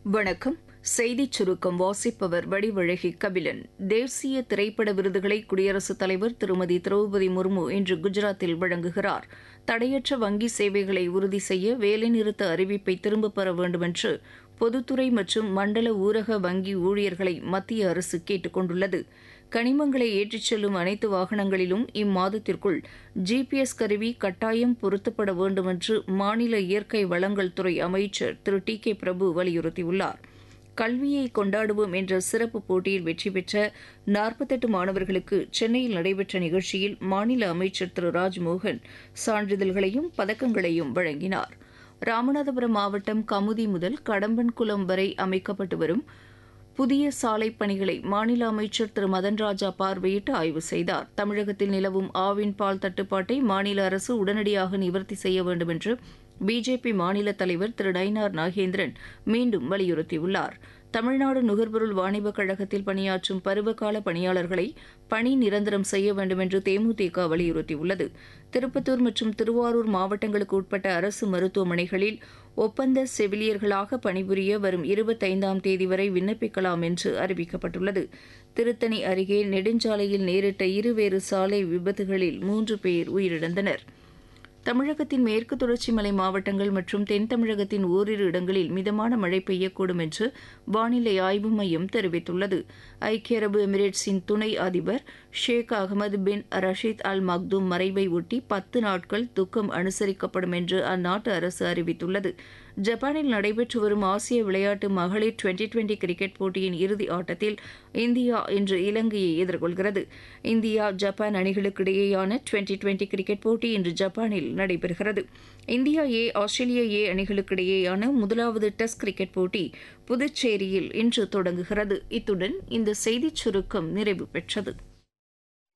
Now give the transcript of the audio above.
வணக்கம் செய்திச் சுருக்கம் வாசிப்பவர் வடிவழகி கபிலன் தேசிய திரைப்பட விருதுகளை குடியரசுத் தலைவர் திருமதி திரௌபதி முர்மு இன்று குஜராத்தில் வழங்குகிறார் தடையற்ற வங்கி சேவைகளை உறுதி செய்ய வேலைநிறுத்த அறிவிப்பை திரும்பப் பெற வேண்டுமென்று பொதுத்துறை மற்றும் மண்டல ஊரக வங்கி ஊழியர்களை மத்திய அரசு கேட்டுக் கொண்டுள்ளது கனிமங்களை ஏற்றிச் செல்லும் அனைத்து வாகனங்களிலும் இம்மாதத்திற்குள் ஜிபிஎஸ் கருவி கட்டாயம் பொருத்தப்பட வேண்டுமென்று மாநில இயற்கை வளங்கள் துறை அமைச்சர் திரு டி கே பிரபு வலியுறுத்தியுள்ளார் கல்வியை கொண்டாடுவோம் என்ற சிறப்பு போட்டியில் வெற்றி பெற்ற நாற்பத்தெட்டு மாணவர்களுக்கு சென்னையில் நடைபெற்ற நிகழ்ச்சியில் மாநில அமைச்சர் திரு ராஜ்மோகன் சான்றிதழ்களையும் பதக்கங்களையும் வழங்கினார் ராமநாதபுரம் மாவட்டம் கமுதி முதல் கடம்பன்குளம் வரை அமைக்கப்பட்டு வரும் புதிய சாலை பணிகளை மாநில அமைச்சர் திரு மதன் ராஜா பார்வையிட்டு ஆய்வு செய்தார் தமிழகத்தில் நிலவும் ஆவின் பால் தட்டுப்பாட்டை மாநில அரசு உடனடியாக நிவர்த்தி செய்ய வேண்டும் என்று பிஜேபி மாநில தலைவர் திரு நயினார் நாகேந்திரன் மீண்டும் வலியுறுத்தியுள்ளார் தமிழ்நாடு நுகர்பொருள் வாணிபக் கழகத்தில் பணியாற்றும் பருவகால பணியாளர்களை பணி நிரந்தரம் செய்ய வேண்டும் என்று தேமுதிக வலியுறுத்தியுள்ளது திருப்பத்தூர் மற்றும் திருவாரூர் மாவட்டங்களுக்கு உட்பட்ட அரசு மருத்துவமனைகளில் ஒப்பந்த செவிலியர்களாக பணிபுரிய வரும் இருபத்தைந்தாம் தேதி வரை விண்ணப்பிக்கலாம் என்று அறிவிக்கப்பட்டுள்ளது திருத்தணி அருகே நெடுஞ்சாலையில் நேரிட்ட இருவேறு சாலை விபத்துகளில் மூன்று பேர் உயிரிழந்தனர் தமிழகத்தின் மேற்கு தொடர்ச்சி மலை மாவட்டங்கள் மற்றும் தென் தமிழகத்தின் ஓரிரு இடங்களில் மிதமான மழை பெய்யக்கூடும் என்று வானிலை ஆய்வு மையம் தெரிவித்துள்ளது ஐக்கிய அரபு எமிரேட்ஸின் துணை அதிபர் ஷேக் அகமது பின் ரஷீத் அல் மக்தூம் மறைவை ஒட்டி பத்து நாட்கள் துக்கம் அனுசரிக்கப்படும் என்று அந்நாட்டு அரசு அறிவித்துள்ளது ஜப்பானில் நடைபெற்று வரும் ஆசிய விளையாட்டு மகளிர் டுவெண்டி டுவெண்டி கிரிக்கெட் போட்டியின் இறுதி ஆட்டத்தில் இந்தியா இன்று இலங்கையை எதிர்கொள்கிறது இந்தியா ஜப்பான் அணிகளுக்கிடையேயான டுவெண்டி டுவெண்டி கிரிக்கெட் போட்டி இன்று ஜப்பானில் நடைபெறுகிறது இந்தியா ஏ ஆஸ்திரேலியா ஏ அணிகளுக்கிடையேயான முதலாவது டெஸ்ட் கிரிக்கெட் போட்டி புதுச்சேரியில் இன்று தொடங்குகிறது இத்துடன் இந்த செய்திச் சுருக்கம் நிறைவு பெற்றது